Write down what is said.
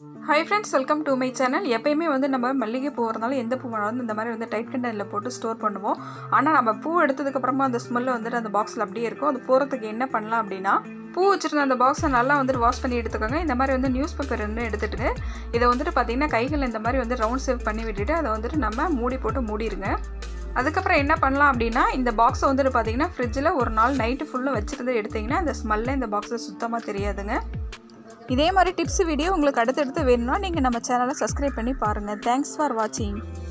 hi friends welcome to my channel எப்பயுமே வந்து நம்ம மல்லிகை பூ வரனாலும் எந்த பூ வேணாலும் இந்த மாதிரி வந்து டைட் கண்டெய்னரில் போட்டு ஸ்டோர் பண்ணுவோம் ஆனால் நம்ம பூ எடுத்ததுக்கப்புறமா அந்த ஸ்மெல்லு வந்துட்டு அந்த பாக்ஸில் அப்படியே இருக்கும் அது போகிறதுக்கு என்ன பண்ணலாம் அப்படின்னா பூ வச்சுருந்த அந்த பாக்ஸை நல்லா வந்துட்டு வாஷ் பண்ணி எடுத்துக்கோங்க இந்த மாதிரி வந்து நியூஸ் பேப்பர் வந்து எடுத்துட்டு இதை வந்துட்டு பார்த்திங்கன்னா கைகள் இந்த மாதிரி வந்து ரவுண்ட் சேவ் பண்ணி விட்டுட்டு அதை வந்துட்டு நம்ம மூடி போட்டு மூடிடுங்க அதுக்கப்புறம் என்ன பண்ணலாம் அப்படின்னா இந்த பாக்ஸை வந்துட்டு பார்த்தீங்கன்னா ஃப்ரிட்ஜில் ஒரு நாள் நைட்டு ஃபுல்லாக வச்சுருந்து எடுத்திங்கன்னா அந்த ஸ்மெல்லே இந்த பாக்ஸில் சுத்தமாக தெரியாதுங்க இதே மாதிரி டிப்ஸ் வீடியோ உங்களுக்கு அடுத்தடுத்து வேணும்னா நீங்கள் நம்ம சேனலை சப்ஸ்கிரைப் பண்ணி பாருங்கள் தேங்க்ஸ் ஃபார் வாட்சிங்